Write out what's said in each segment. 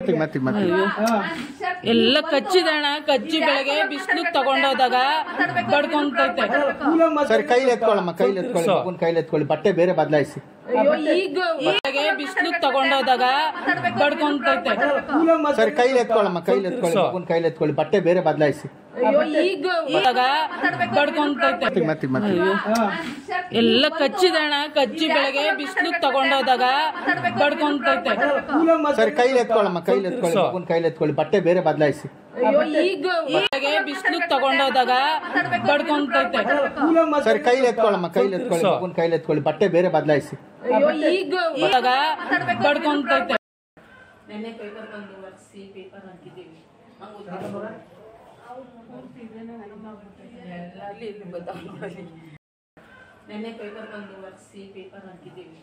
ಮತ್ತೆ ಮತ್ತೆ ಮತ್ತೆ ಎಲ್ಲ ಕಚ್ಚಿದಣ ಕಚ್ಚಿ ಬೆಳಗ್ಗೆ ಬಿಸಿಲು ತಗೊಂಡೋದಾಗ ಬಡ್ಕೊಂತೈತೆ ಸರಿ ಕೈಲಿ ಎತ್ಕೊಳ್ಳಮ್ಮ ಕೈಲಿ ಎತ್ಕೊಳ್ಳಿ ಮಗುನ್ ಕೈಲಿ ಎತ್ಕೊಳ್ಳಿ ಬಟ್ಟೆ ಬೇರೆ ಬದಲಾಯಿಸಿ ಅಯ್ಯೋ ಈಗ ಬೆಳಗ್ಗೆ ಬಿಸಿಲು ತಗೊಂಡೋದಾಗ ಬಡ್ಕೊಂತೈತೆ ಸರಿ ಕೈಲಿ ಎತ್ಕೊಳ್ಳಮ್ಮ ಕೈಲಿ ಎತ್ಕೊಳ್ಳಿ ಮಗುನ್ ಕೈಲಿ ಎತ್ಕೊಳ್ಳಿ ಬಟ್ಟೆ ಬೇರೆ ಬದಲಾಯಿಸಿ ಅಯ್ಯೋ ಈಗ ಹೋದಾಗ ಬಡ್ಕೊಂತೈತೆ ಮತ್ತೆ ಮತ್ತೆ ಎಲ್ಲ ಕಚ್ಚಿದಣ ಕಚ್ಚಿ ಬೆಳಗ್ಗೆ ಬಿಸಿಲು ತಗೊಂಡೋದಾಗ ಬಡ್ಕೊಂತೈತೆ ಸರಿ ಕೈಲಿ ಎತ್ಕೊಳ್ಳಮ್ಮ ಕೈಲಿ ಎತ್ಕೊಳ್ಳಿ ಮಗುನ್ ಕೈಲಿ ಎತ್ಕೊಳ್ಳಿ ಬಟ್ಟೆ ಬೇರೆ ಬದಲಾಯಿಸಿ ಅಯ್ಯೋ ಈಗ ಬೆಳಗ್ಗೆ ಬಿಸಿಲು ತಗೊಂಡೋದಾಗ ಬಡ್ಕೊಂತೈತೆ ಸರಿ ಕೈಲಿ ಎತ್ಕೊಳ್ಳಮ್ಮ ಕೈಲಿ ಎತ್ಕೊಳ್ಳಿ ಮಗುನ್ ಕೈಲಿ ಎತ್ಕೊಳ್ಳಿ ಬಟ್ಟೆ ಬೇರೆ ಬದಲಾಯಿಸಿ ಅಯ್ಯೋ ಈಗ ಹೋದಾಗ ಬಡ್ಕೊಂತೈತೆ ನೆನ್ನೆ ಪೇಪರ್ ಬಂದು ಒರೆಸಿ ಪೇಪರ್ ಹಾಕಿದ್ದೀವಿ ಎಲ್ಲ ಅಲ್ಲಿ ಇಲ್ಲಿ ಬದಲಾವಣೆ ನೆನ್ನೆ ಪೇಪರ್ ಬಂದು ಒರೆಸಿ ಪೇಪರ್ ಹಾಕಿದ್ದೀವಿ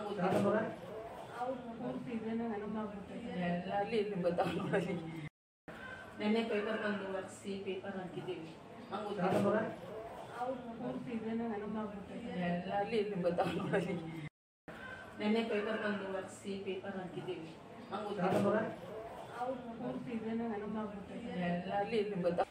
ಎಲ್ಲ ಅಲ್ಲಿ ಇಲ್ಲಿ ಬದಲಾವಣೆ ನೆನ್ನೆ ಪೇಪರ್ ಬಂದು ಒರೆಸಿ ಪೇಪರ್ ಹಾಕಿದ್ದೀವಿ ಎಲ್ಲ ಅಲ್ಲಿ ಇಲ್ಲಿ ಬದಲಾವಣೆ ನೆನ್ನೆ ಪೇಪರ್ ಬಂದು ಒರೆಸಿ ಪೇಪರ್ ಹಾಕಿದ್ದೀವಿ ಎಲ್ಲ ಅಲ್ಲಿ ಇಲ್ಲಿ ಬದಲಾವಣೆ